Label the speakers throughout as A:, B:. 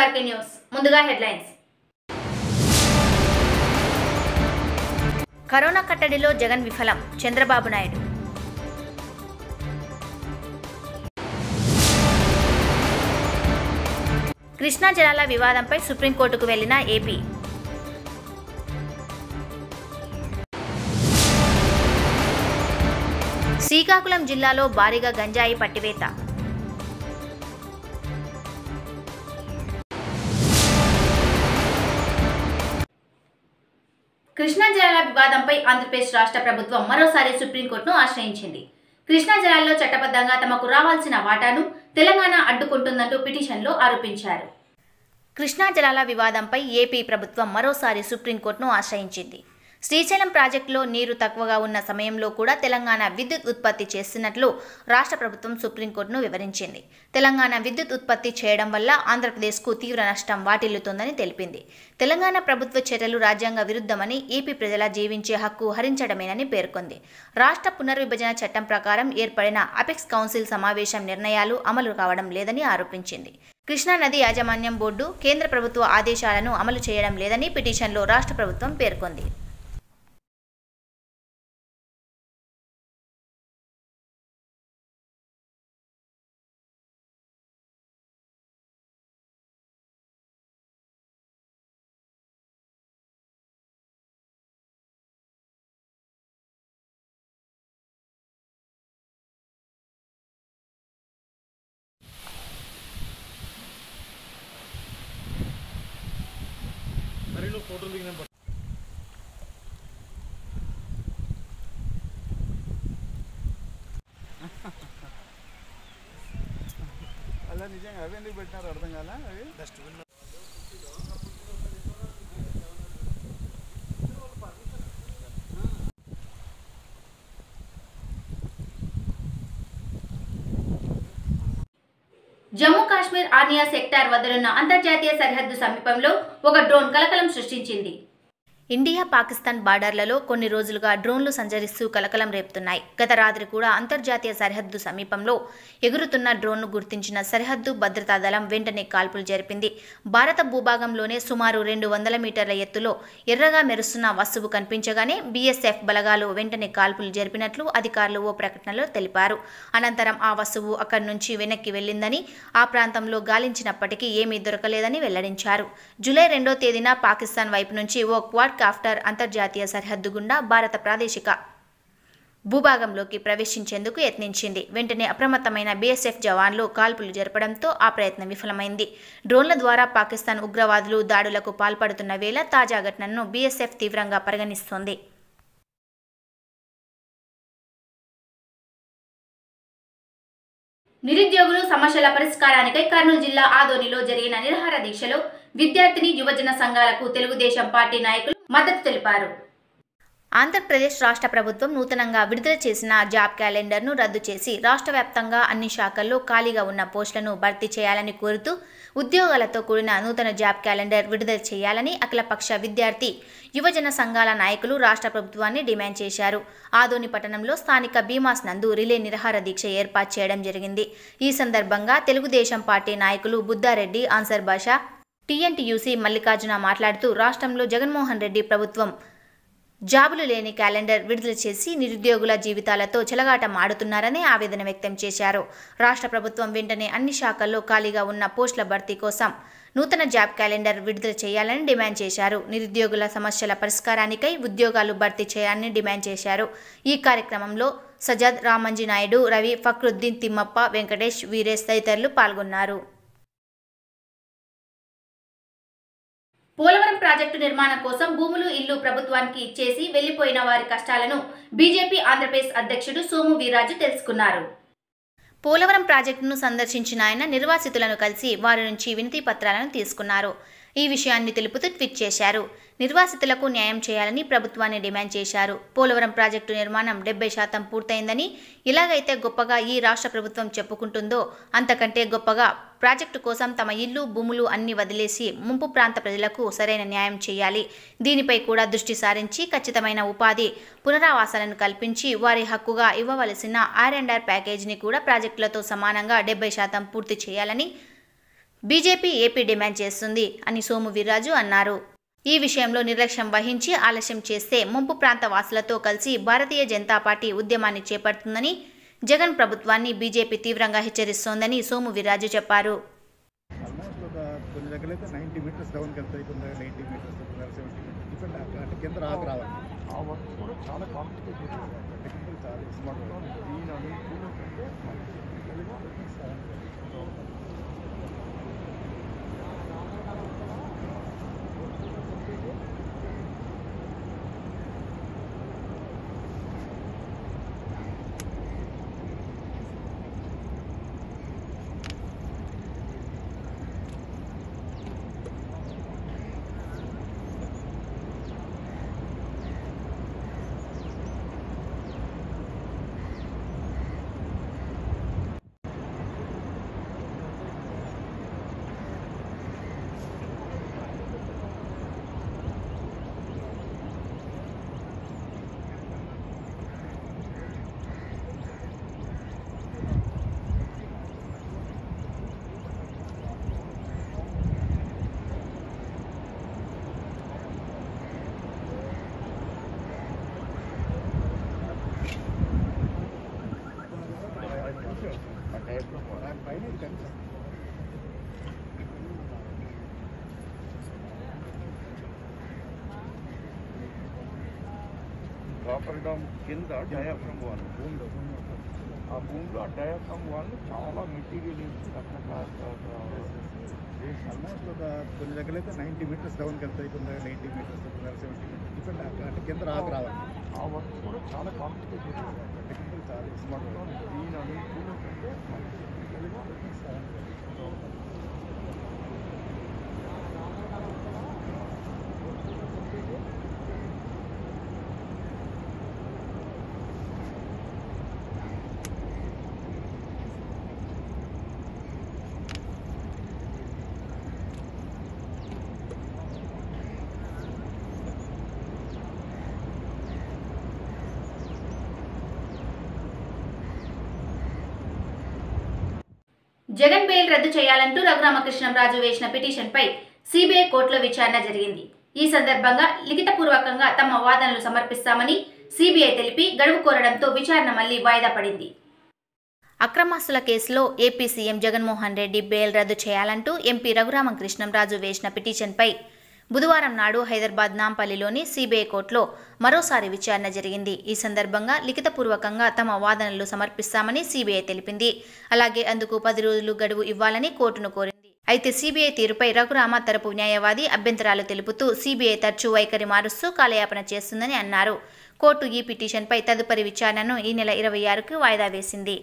A: SRK news ముందుగా headlines corona కట్టడిలో జగన్ విఫలం చంద్రబాబు నాయుడు కృష్ణా జలాల వివాదంపై సుప్రీంకోర్టుకు వెళ్లిన ఏపీ శ్రీకాకుళం జిల్లాలో భారీగా గంజాయి పట్టివేత కృష్ణా జలాల వివాదంపై ఆంధ్రప్రదేశ్ రాష్ట్ర ప్రభుత్వం మరోసారి సుప్రీంకోర్టును ఆశ్రయించింది కృష్ణా జలాల్లో చట్టబద్ధంగా తమకు రావాల్సిన వాటాను తెలంగాణ అడ్డుకుంటుందంటూ పిటిషన్లో ఆరోపించారు కృష్ణా జలాల వివాదంపై ఏపీ ప్రభుత్వం మరోసారి సుప్రీంకోర్టును ఆశ్రయించింది శ్రీశైలం ప్రాజెక్టులో నీరు తక్కువగా ఉన్న సమయంలో కూడా తెలంగాణ విద్యుత్ ఉత్పత్తి చేస్తున్నట్లు రాష్ట్ర ప్రభుత్వం సుప్రీంకోర్టును వివరించింది తెలంగాణ విద్యుత్ ఉత్పత్తి చేయడం వల్ల ఆంధ్రప్రదేశ్కు తీవ్ర నష్టం వాటిల్లుతోందని తెలిపింది తెలంగాణ ప్రభుత్వ చర్యలు రాజ్యాంగ విరుద్ధమని ఏపీ ప్రజల జీవించే హక్కు హరించడమేనని పేర్కొంది రాష్ట్ర పునర్విభజన చట్టం ప్రకారం ఏర్పడిన అపెక్స్ కౌన్సిల్ సమావేశం నిర్ణయాలు అమలు కావడం లేదని ఆరోపించింది కృష్ణా నది యాజమాన్యం బోర్డు కేంద్ర ప్రభుత్వ ఆదేశాలను అమలు చేయడం లేదని పిటిషన్లో రాష్ట్ర ప్రభుత్వం పేర్కొంది
B: మరి నువ్వు ఫోటోలు దిగిన
C: అలా నిజంగా అవి ఎందుకు పెట్టినారు అర్థం కాల అవి
A: జమ్మూ కాశ్మీర్ ఆర్నియా సెక్టార్ వద్దనున్న అంతర్జాతీయ సరిహద్దు సమీపంలో ఒక డ్రోన్ కలకలం సృష్టించింది ఇండియా పాకిస్తాన్ బార్డర్లలో కొన్ని రోజులుగా డ్రోన్లు సంచరిస్తూ కలకలం రేపుతున్నాయి గత రాత్రి కూడా అంతర్జాతీయ సరిహద్దు సమీపంలో ఎగురుతున్న డ్రోన్ను గుర్తించిన సరిహద్దు భద్రతా దళం వెంటనే కాల్పులు జరిపింది భారత భూభాగంలోనే సుమారు రెండు వందల మీటర్ల ఎత్తులో ఎర్రగా మెరుస్తున్న వస్తువు కనిపించగానే బీఎస్ఎఫ్ బలగాలు వెంటనే కాల్పులు జరిపినట్లు అధికారులు ఓ ప్రకటనలో తెలిపారు అనంతరం ఆ వస్తువు అక్కడి నుంచి వెనక్కి వెళ్ళిందని ఆ ప్రాంతంలో గాలించినప్పటికీ ఏమీ దొరకలేదని వెల్లడించారు జూలై రెండో తేదీన పాకిస్తాన్ వైపు నుంచి ఓ క్వాడ్ కాఫ్టర్ అంతర్జాతీయ సరిహద్దు గుండా భారత ప్రాదేశిక భూభాగంలోకి ప్రవేశించేందుకు యత్నించింది వెంటనే అప్రమత్తమైన బీఎస్ఎఫ్ జవాన్లు కాల్పులు జరపడంతో ఆ ప్రయత్నం విఫలమైంది డ్రోన్ల ద్వారా పాకిస్తాన్ ఉగ్రవాదులు దాడులకు పాల్పడుతున్న వేళ తాజా ఘటనను బీఎస్ఎఫ్ తీవ్రంగా పరిగణిస్తోంది నిరుద్యోగులు సమస్యల పరిష్కారానికై కర్నూలు జిల్లా ఆదోనిలో జరిగిన నిరాహార దీక్షలో విద్యార్థిని యువజన సంఘాలకు తెలుగుదేశం పార్టీ నాయకులు మద్దతు తెలిపారు ఆంధ్రప్రదేశ్ రాష్ట్ర ప్రభుత్వం నూతనంగా విడుదల చేసిన జాబ్ క్యాలెండర్ను రద్దు చేసి రాష్ట్ర వ్యాప్తంగా అన్ని శాఖల్లో ఖాళీగా ఉన్న పోస్టులను భర్తీ చేయాలని కోరుతూ ఉద్యోగాలతో కూడిన నూతన జాబ్ క్యాలెండర్ విడుదల చేయాలని అఖిలపక్ష విద్యార్థి యువజన సంఘాల నాయకులు రాష్ట్ర ప్రభుత్వాన్ని డిమాండ్ చేశారు ఆదోని పట్టణంలో స్థానిక భీమాస్ నందు రిలే నిరహార దీక్ష ఏర్పాటు చేయడం జరిగింది ఈ సందర్భంగా తెలుగుదేశం పార్టీ నాయకులు బుద్దారెడ్డి ఆన్సర్ భాష టీఎన్టీయూసీ మల్లికార్జున మాట్లాడుతూ రాష్ట్రంలో జగన్మోహన్ రెడ్డి ప్రభుత్వం జాబులు లేని క్యాలెండర్ విడుదల చేసి నిరుద్యోగుల జీవితాలతో చెలగాటం ఆడుతున్నారని ఆవేదన వ్యక్తం చేశారు రాష్ట్ర ప్రభుత్వం వెంటనే అన్ని శాఖల్లో ఖాళీగా ఉన్న పోస్టుల భర్తీ కోసం నూతన జాబ్ క్యాలెండర్ విడుదల చేయాలని డిమాండ్ చేశారు నిరుద్యోగుల సమస్యల పరిష్కారానికై ఉద్యోగాలు భర్తీ చేయాలని డిమాండ్ చేశారు ఈ కార్యక్రమంలో సజాద్ రామంజీ నాయుడు రవి ఫక్రుద్దీన్ తిమ్మప్ప వెంకటేష్ వీరేష్ తదితరులు పాల్గొన్నారు పోలవరం ప్రాజెక్టు నిర్మాణం కోసం భూములు ఇల్లు ప్రభుత్వానికి ఇచ్చేసి వెళ్లిపోయిన వారి కష్టాలను బీజేపీ ఆంధ్రప్రదేశ్ అధ్యక్షుడు సోము వీర్రాజు తెలుసుకున్నారు పోలవరం ప్రాజెక్టును సందర్శించిన ఆయన నిర్వాసితులను కలిసి వారి నుంచి వినతి పత్రాలను తీసుకున్నారు ఈ విషయాన్ని తెలుపుతూ ట్వీట్ చేశారు నిర్వాసితులకు న్యాయం చేయాలని ప్రభుత్వాన్ని డిమాండ్ చేశారు పోలవరం ప్రాజెక్టు నిర్మాణం డెబ్బై శాతం పూర్తయిందని ఇలాగైతే గొప్పగా ఈ రాష్ట్ర ప్రభుత్వం చెప్పుకుంటుందో అంతకంటే గొప్పగా ప్రాజెక్టు కోసం తమ ఇల్లు భూములు అన్ని వదిలేసి ముంపు ప్రాంత ప్రజలకు సరైన న్యాయం చేయాలి దీనిపై కూడా దృష్టి సారించి ఖచ్చితమైన ఉపాధి పునరావాసాలను కల్పించి వారి హక్కుగా ఇవ్వవలసిన ఆర్ అండ్ ఆర్ ప్యాకేజీని కూడా ప్రాజెక్టులతో సమానంగా డెబ్బై శాతం పూర్తి చేయాలని బీజేపీ ఏపీ డిమాండ్ చేస్తుంది అని సోము వీర్రాజు అన్నారు ఈ విషయంలో నిర్లక్ష్యం వహించి ఆలస్యం చేస్తే ముంపు ప్రాంత వాసులతో కలిసి భారతీయ జనతా పార్టీ ఉద్యమాన్ని చేపడుతుందని జగన్ ప్రభుత్వాన్ని బీజేపీ తీవ్రంగా హెచ్చరిస్తోందని సోము వీర్రాజు చెప్పారు
C: ఆల్మోస్ట్ ఒక కొన్ని దగ్గరైతే నైంటీ మీటర్స్ డౌన్కి వెళ్తాయి కొన్ని దగ్గర ఎయిటీ మీటర్స్ కొన్ని దగ్గర సెవెంటీ మీటర్స్ డిఫరెంట్ అంటే కింద రాకు రావాలి
B: ఆ వర్క్ కూడా చాలా కాంప్లికేటెడ్
C: టెక్నికల్ చాలా స్మార్ట్
B: దీని అనుకూలం కంటే మనకి టెక్నికల్గా ఆ టైప్లో
C: దాని పైన ఇది కనిపిస్తుంది
B: కాపర్ డామ్ కింద డయాఫ్రమ్ వాల్
C: భూమిలో భూమిలో
B: ఆ భూమిలో ఆ డయాఫ్రమ్ వాల్ చాలా మెటీరియల్ ఇచ్చి అట్లా
C: ఆల్మోస్ట్ ఒక కొన్ని దగ్గరైతే నైంటీ మీటర్స్ డౌన్కి వెళ్తాయి కొన్ని దగ్గర ఎయిటీ మీటర్స్ కొన్ని దగ్గర సెవెంటీ మీటర్స్ డిఫరెంట్ అంటే కింద రాకు రావాలి
B: ఆ వర్క్ కూడా చాలా కాంప్లికేటెడ్
C: టెక్నికల్ చాలా స్మార్ట్
B: దీని అనుకూలం కంటే మనకి టెక్నికల్గా
A: జగన్ బెయిల్ రద్దు చేయాలంటూ రఘురామకృష్ణంరాజు వేసిన పిటిషన్పై సిబిఐ కోర్టులో విచారణ జరిగింది ఈ సందర్భంగా లిఖితపూర్వకంగా తమ వాదనలు సమర్పిస్తామని సిబిఐ తెలిపి గడువు కోరడంతో విచారణ మళ్లీ వాయిదా పడింది అక్రమాస్తుల కేసులో AP CM Jaganmohan Reddy bail రద్దు చేయాలంటూ ఎంపీ రఘురామకృష్ణంరాజు వేసిన పిటిషన్పై బుధవారం నాడు హైదరాబాద్ నాంపల్లిలోని సిబిఐ కోర్టులో మరోసారి విచారణ జరిగింది ఈ సందర్భంగా లిఖితపూర్వకంగా తమ వాదనలు సమర్పిస్తామని సిబిఐ తెలిపింది అలాగే అందుకు పది రోజులు గడువు ఇవ్వాలని కోర్టును కోరింది అయితే సిబిఐ తీరుపై రఘురామ తరపు న్యాయవాది అభ్యంతరాలు తెలుపుతూ సిబిఐ తరచూ వైఖరి మారుస్తూ కాలయాపన చేస్తుందని అన్నారు కోర్టు ఈ పిటిషన్పై తదుపరి విచారణను ఈ నెల ఇరవై ఆరుకు వాయిదా వేసింది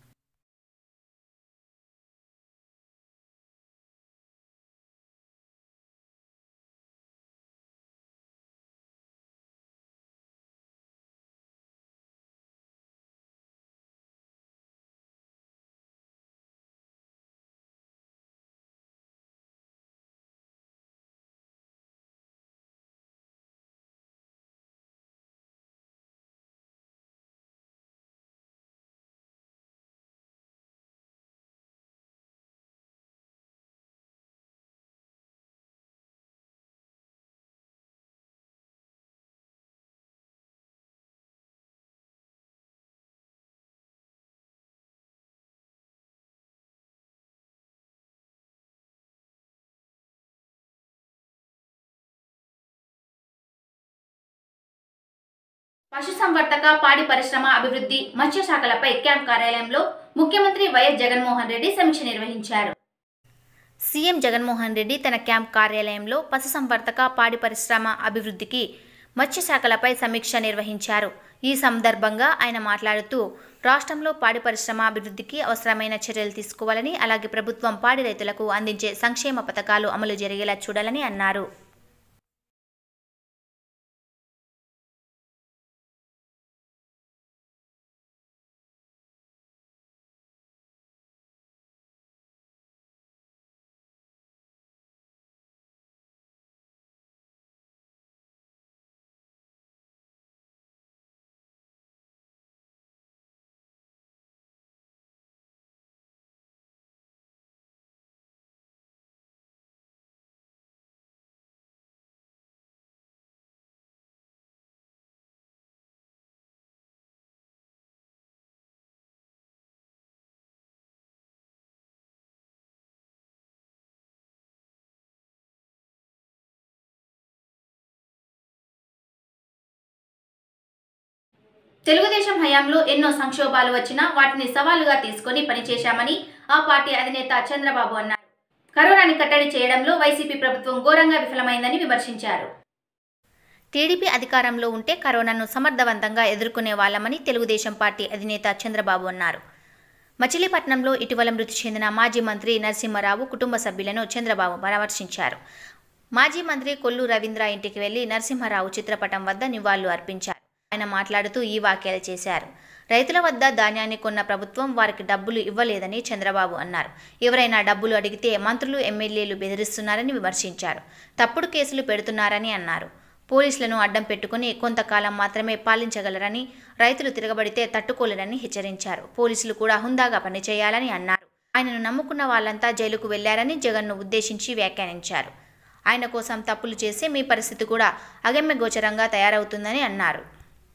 A: పశుసంవర్ధక పాడి పరిశ్రమ అభివృద్ధి మత్స్య శాఖలపై క్యాంప్ కార్యాలయంలో ముఖ్యమంత్రి వైఎస్ జగన్మోహన్ రెడ్డి సమీక్ష నిర్వహించారు సీఎం జగన్మోహన్ రెడ్డి తన క్యాంప్ కార్యాలయంలో పశుసంవర్ధక పాడి పరిశ్రమ అభివృద్ధికి మత్స్య శాఖలపై సమీక్ష నిర్వహించారు ఈ సందర్భంగా ఆయన మాట్లాడుతూ రాష్ట్రంలో పాడి పరిశ్రమ అభివృద్ధికి అవసరమైన చర్యలు తీసుకోవాలని అలాగే ప్రభుత్వం పాడి రైతులకు అందించే సంక్షేమ పథకాలు అమలు జరిగేలా చూడాలని అన్నారు తెలుగుదేశం హయాంలో ఎన్నో సంక్షోభాలు వచ్చినా వాటిని సవాలుగా తీసుకొని పనిచేశామని ఆ పార్టీ అధినేత చంద్రబాబు అన్నారు కరోనాని కట్టడి చేయడంలో వైసీపీ ప్రభుత్వం ఘోరంగా విఫలమైందని విమర్శించారు టీడీపీ అధికారంలో ఉంటే కరోనాను సమర్థవంతంగా ఎదుర్కొనే వాళ్ళమని తెలుగుదేశం పార్టీ అధినేత చంద్రబాబు అన్నారు మచిలీపట్నంలో ఇటీవల మృతి చెందిన మాజీ మంత్రి నరసింహారావు కుటుంబ సభ్యులను చంద్రబాబు పరామర్శించారు మాజీ మంత్రి కొల్లు రవీంద్ర ఇంటికి వెళ్లి నరసింహారావు చిత్రపటం వద్ద నివాళులు అర్పించారు ఆయన మాట్లాడుతూ ఈ వ్యాఖ్యలు చేశారు రైతుల వద్ద ధాన్యాన్ని కొన్న ప్రభుత్వం వారికి డబ్బులు ఇవ్వలేదని చంద్రబాబు అన్నారు ఎవరైనా డబ్బులు అడిగితే మంత్రులు ఎమ్మెల్యేలు బెదిరిస్తున్నారని విమర్శించారు తప్పుడు కేసులు పెడుతున్నారని అన్నారు పోలీసులను అడ్డం పెట్టుకుని కొంతకాలం మాత్రమే పాలించగలరని రైతులు తిరగబడితే తట్టుకోలేరని హెచ్చరించారు పోలీసులు కూడా హుందాగా పనిచేయాలని అన్నారు ఆయనను నమ్ముకున్న వాళ్ళంతా జైలుకు వెళ్లారని జగన్ను ఉద్దేశించి వ్యాఖ్యానించారు ఆయన కోసం తప్పులు చేస్తే మీ పరిస్థితి కూడా అగమ్య గోచరంగా తయారవుతుందని అన్నారు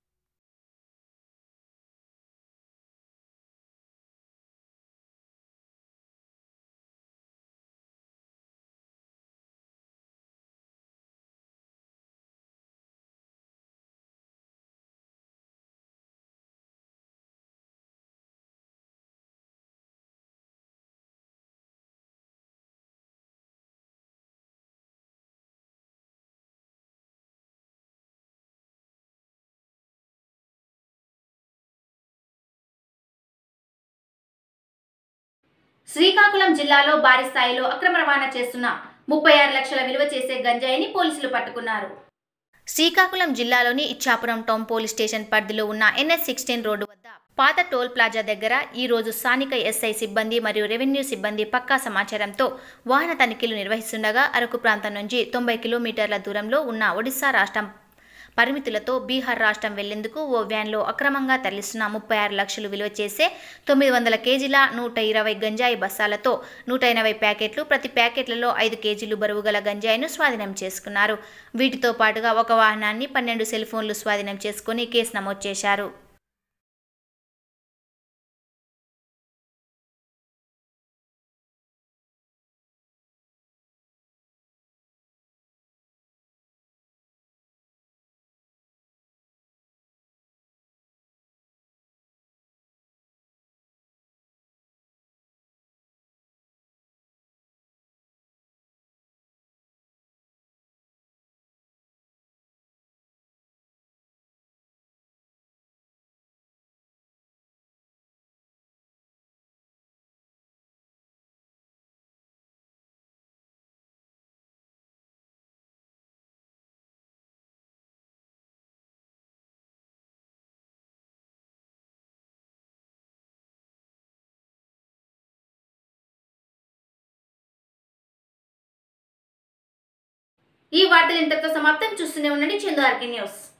A: శ్రీకాకుళం జిల్లాలో భారీ స్థాయిలో అక్రమ రవాణా చేస్తున్న ముప్పై ఆరు లక్షల విలువ చేసే గంజాయిని పోలీసులు పట్టుకున్నారు శ్రీకాకుళం జిల్లాలోని ఇచ్చాపురం టౌన్ పోలీస్ స్టేషన్ పరిధిలో ఉన్న ఎన్ఎస్ సిక్స్టీన్ రోడ్డు వద్ద పాత టోల్ ప్లాజా దగ్గర ఈ రోజు స్థానిక ఎస్ఐ సిబ్బంది మరియు రెవెన్యూ సిబ్బంది పక్కా సమాచారంతో వాహన తనిఖీలు నిర్వహిస్తుండగా అరకు ప్రాంతం నుంచి తొంభై కిలోమీటర్ల దూరంలో ఉన్న ఒడిశా రాష్ట్రం పరిమితులతో బీహార్ రాష్ట్రం వెళ్లేందుకు ఓ వ్యాన్లో అక్రమంగా తరలిస్తున్న ముప్పై ఆరు లక్షలు విలువ చేసే తొమ్మిది వందల కేజీల నూట ఇరవై గంజాయి బస్సాలతో నూట ఎనభై ప్యాకెట్లు ప్రతి ప్యాకెట్లలో ఐదు కేజీలు బరువు గల గంజాయిను స్వాధీనం చేసుకున్నారు వీటితో పాటుగా ఒక వాహనాన్ని పన్నెండు సెల్ ఫోన్లు స్వాధీనం చేసుకుని కేసు నమోదు చేశారు ఈ వార్తలు ఇంతటితో సమాప్తం చూస్తూనే ఉండండి చందు ఆర్కే న్యూస్